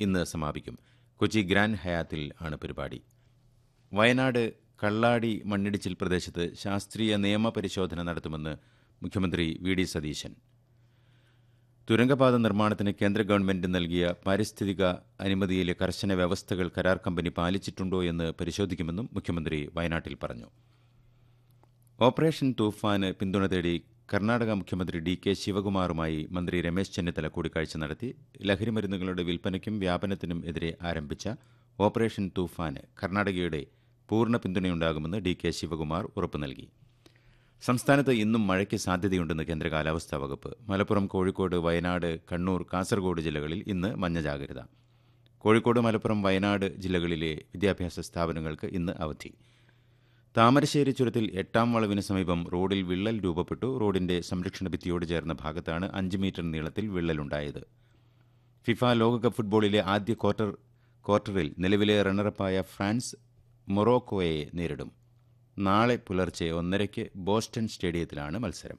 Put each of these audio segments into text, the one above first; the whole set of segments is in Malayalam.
ഇന്ന് സമാപിക്കും കൊച്ചി ഗ്രാൻഡ് ഹയാത്തിൽ ആണ് പരിപാടി വയനാട് കള്ളാടി മണ്ണിടിച്ചിൽ പ്രദേശത്ത് ശാസ്ത്രീയ നിയമപരിശോധന നടത്തുമെന്ന് മുഖ്യമന്ത്രി വി ഡി സതീശൻ തുരങ്കപാത നിർമ്മാണത്തിന് കേന്ദ്ര ഗവൺമെന്റ് നൽകിയ പാരിസ്ഥിതിക അനുമതിയിലെ കർശന വ്യവസ്ഥകൾ കരാർ കമ്പനി പാലിച്ചിട്ടുണ്ടോ എന്ന് പരിശോധിക്കുമെന്നും മുഖ്യമന്ത്രി വയനാട്ടിൽ പറഞ്ഞു ഓപ്പറേഷൻ തൂഫാന് പിന്തുണ തേടി കർണാടക മുഖ്യമന്ത്രി ഡി കെ ശിവകുമാറുമായി മന്ത്രി രമേശ് ചെന്നിത്തല കൂടിക്കാഴ്ച നടത്തി ലഹരിമരുന്നുകളുടെ വിൽപ്പനയ്ക്കും വ്യാപനത്തിനും എതിരെ ആരംഭിച്ച ഓപ്പറേഷൻ തൂഫാന് കർണാടകയുടെ പൂർണ്ണ പിന്തുണയുണ്ടാകുമെന്ന് ഡി കെ ശിവകുമാർ ഉറപ്പു നൽകി സംസ്ഥാനത്ത് ഇന്നും മഴയ്ക്ക് സാധ്യതയുണ്ടെന്ന് കേന്ദ്ര കാലാവസ്ഥാ വകുപ്പ് മലപ്പുറം കോഴിക്കോട് വയനാട് കണ്ണൂർ കാസർഗോഡ് ജില്ലകളിൽ ഇന്ന് മഞ്ഞ ജാഗ്രത കോഴിക്കോട് മലപ്പുറം വയനാട് ജില്ലകളിലെ വിദ്യാഭ്യാസ സ്ഥാപനങ്ങൾക്ക് ഇന്ന് അവധി താമരശ്ശേരി ചുരത്തിൽ എട്ടാം വളവിന് സമീപം റോഡിൽ വിള്ളൽ രൂപപ്പെട്ടു റോഡിന്റെ സംരക്ഷണ ഭിത്തിയോട് ചേർന്ന ഭാഗത്താണ് അഞ്ച് മീറ്റർ നീളത്തിൽ വിള്ളലുണ്ടായത് ഫിഫ ലോകകപ്പ് ഫുട്ബോളിലെ ആദ്യ ക്വാർട്ടർ ക്വാർട്ടറിൽ നിലവിലെ റണ്ണറപ്പായ ഫ്രാൻസ് മൊറോക്കോയെ നേരിടും നാളെ പുലർച്ചെ ഒന്നരയ്ക്ക് ബോസ്റ്റൺ സ്റ്റേഡിയത്തിലാണ് മത്സരം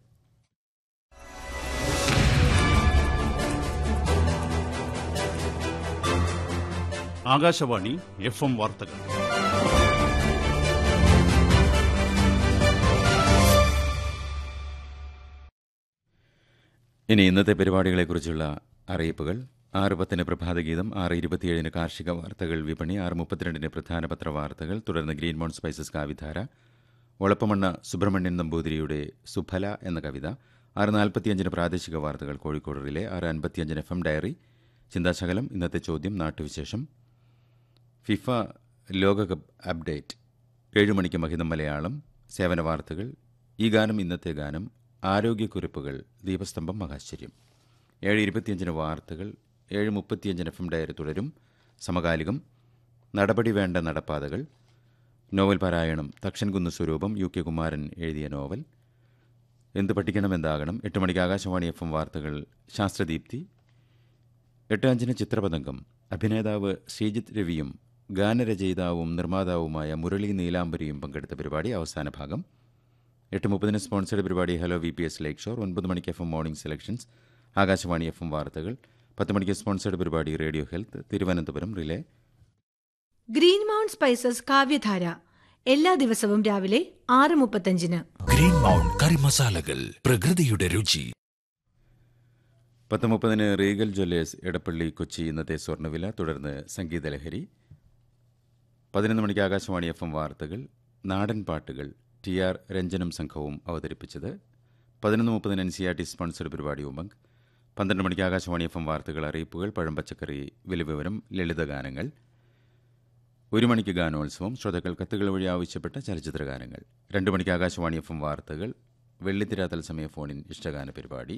ആകാശവാണി എഫ് എം വാർത്തകൾ ഇനി ഇന്നത്തെ പരിപാടികളെക്കുറിച്ചുള്ള അറിയിപ്പുകൾ ആറ് പത്തിന് പ്രഭാതഗീതം ആറ് ഇരുപത്തിയേഴിന് കാർഷിക വാർത്തകൾ വിപണി ആറ് മുപ്പത്തിരണ്ടിന് പ്രധാന പത്രവാർത്തകൾ തുടർന്ന് green mount spices Kavyadhara Olappamanna Subrahmanyan നമ്പൂതിരിയുടെ സുഫല എന്ന കവിത ആറ് നാൽപ്പത്തിയഞ്ചിന് പ്രാദേശിക വാർത്തകൾ കോഴിക്കോട് റിലെ ആറ് അൻപത്തിയഞ്ചിന് എഫ് എം ഡയറി ചിന്താശകലം ഇന്നത്തെ ചോദ്യം നാട്ടുവിശേഷം ഫിഫ ലോകകപ്പ് അപ്ഡേറ്റ് ഏഴ് മണിക്ക് മഹിതം മലയാളം സേവന വാർത്തകൾ ഈ ഗാനം ഇന്നത്തെ ഗാനം ആരോഗ്യക്കുറിപ്പുകൾ ദീപസ്തംഭം മഹാശ്ചര്യം ഏഴ് ഇരുപത്തിയഞ്ചിന് വാർത്തകൾ ഏഴ് മുപ്പത്തിയഞ്ചിന് എഫ് എം ഡയറി തുടരും സമകാലികം നടപടി വേണ്ട നടപ്പാതകൾ നോവൽ പാരായണം തക്ഷൻകുന്ന് സ്വരൂപം യു കെ കുമാരൻ എഴുതിയ നോവൽ എന്ത് പഠിക്കണം എന്താകണം എട്ട് മണിക്ക് ആകാശവാണി എഫ് എം വാർത്തകൾ ശാസ്ത്രദീപ്തി എട്ട് അഞ്ചിന് ചിത്രപതംഗം അഭിനേതാവ് ശ്രീജിത്ത് രവിയും ഗാനരചയിതാവും നിർമ്മാതാവുമായ മുരളി നീലാംബരിയും പങ്കെടുത്ത പരിപാടി അവസാന ഭാഗം എട്ട് മുപ്പതിന് സ്പോൺസർഡ് പരിപാടി hello V P S lake shore ഒൻപത് മണിക്ക് F M morning selections Akashvani F M വാർത്തകൾ പത്ത് മണിക്ക് സ്പോൺസർഡ് പരിപാടി radio health Thiruvananthapuram relay green mount spices Kavyadhara എല്ലാ ദിവസവും രാവിലെ ആറ് മുപ്പത്തഞ്ചിന് ഗ്രീൻ മൗണ്ട് കറി മസാലകൾ പ്രകൃതിയുടെ രുചി പത്ത് മുപ്പതിന് റീഗൽ ജ്വല്ലേഴ്സ് എടപ്പള്ളി കൊച്ചി ഇന്നത്തെ സ്വർണ്ണവില തുടർന്ന് സംഗീതലഹരി പതിനൊന്ന് മണിക്ക് ആകാശവാണി എഫ് എം വാർത്തകൾ നാടൻ പാട്ടുകൾ ടി ആർ രഞ്ജനും സംഘവും അവതരിപ്പിച്ചത് പതിനൊന്ന് മുപ്പതിന് N C R T sponsored പരിപാടി ഉമംഗ് പന്ത്രണ്ട് മണിക്ക് ആകാശവാണി എഫ് എം വാർത്തകൾ അറിയിപ്പുകൾ പഴം പച്ചക്കറി വിലവിവരം ലളിതഗാനങ്ങൾ ഒരു മണിക്ക് ഗാനോത്സവം ശ്രോതാക്കൾ കത്തുകൾ വഴി ആവശ്യപ്പെട്ട ചലച്ചിത്ര ഗാനങ്ങൾ രണ്ട് മണിക്ക് ആകാശവാണി എഫ് എം വാർത്തകൾ വെള്ളിത്തിര തത്സമയ ഫോണിൻ ഇഷ്ടഗാന പരിപാടി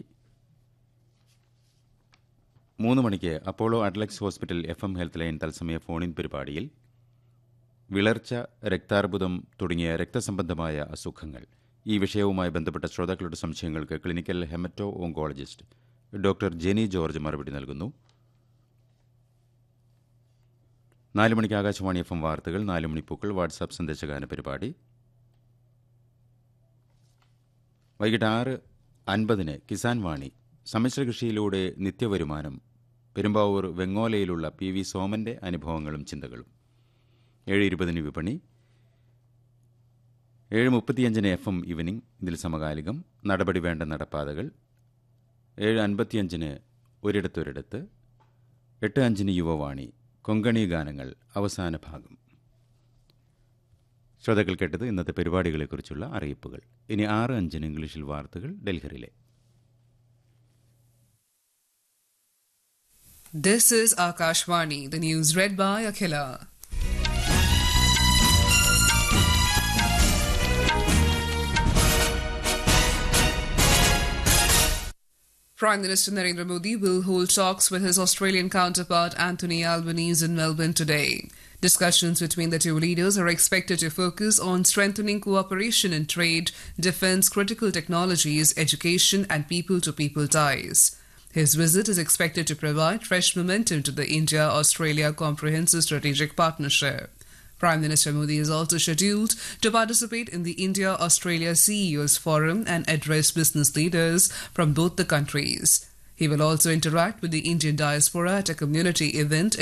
മൂന്ന് മണിക്ക് Apollo Adlux hospital F M health line തത്സമയ ഫോണിൻ പരിപാടിയിൽ വിളർച്ച രക്താർബുദം തുടങ്ങിയ രക്തസംബന്ധമായ അസുഖങ്ങൾ ഈ വിഷയവുമായി ബന്ധപ്പെട്ട ശ്രോതാക്കളുടെ സംശയങ്ങൾക്ക് clinical haemato oncologist doctor Jeni George മറുപടി നൽകുന്നു നാല് മണിക്ക് ആകാശവാണി എഫ് എം വാർത്തകൾ നാല് മണിപ്പൂക്കൾ വാട്സാപ്പ് സന്ദേശഗാന പരിപാടി വൈകിട്ട് ആറ് അൻപതിന് കിസാൻ വാണി സമ്മിശ്ര കൃഷിയിലൂടെ നിത്യവരുമാനം പെരുമ്പാവൂർ വെങ്ങോലയിലുള്ള പി വി സോമന്റെ അനുഭവങ്ങളും ചിന്തകളും ഏഴ് ഇരുപതിന് വിപണി ഏഴ് മുപ്പത്തിയഞ്ചിന് എഫ് എം ഈവനിംഗ് ഇതിൽ സമകാലികം നടപടി വേണ്ട നടപ്പാതകൾ ഏഴ് അൻപത്തിയഞ്ചിന് ഒരിടത്തൊരിടത്ത് എട്ട് അഞ്ചിന് യുവവാണി കൊങ്കണി ഗാനങ്ങൾ അവസാന ഭാഗം ശ്രോതാക്കൾ കേട്ടത് ഇന്നത്തെ പരിപാടികളെക്കുറിച്ചുള്ള അറിയിപ്പുകൾ ഇനി ആറ് അഞ്ചിന് ഇംഗ്ലീഷിൽ വാർത്തകൾ ഡൽഹിയിലെ This is Akashvani, the news read by Akhila. Prime Minister Narendra Modi will hold talks with his Australian counterpart Anthony Albanese in Melbourne today. Discussions between the two leaders are expected to focus on strengthening cooperation in trade, defense, critical technologies, education, and people to people ties. His visit is expected to provide fresh momentum to the India Australia Comprehensive Strategic Partnership. Prime Minister Modi is also scheduled to participate in the India Australia CEOs Forum and address business leaders from both the countries. He will also interact with the Indian diaspora at a community event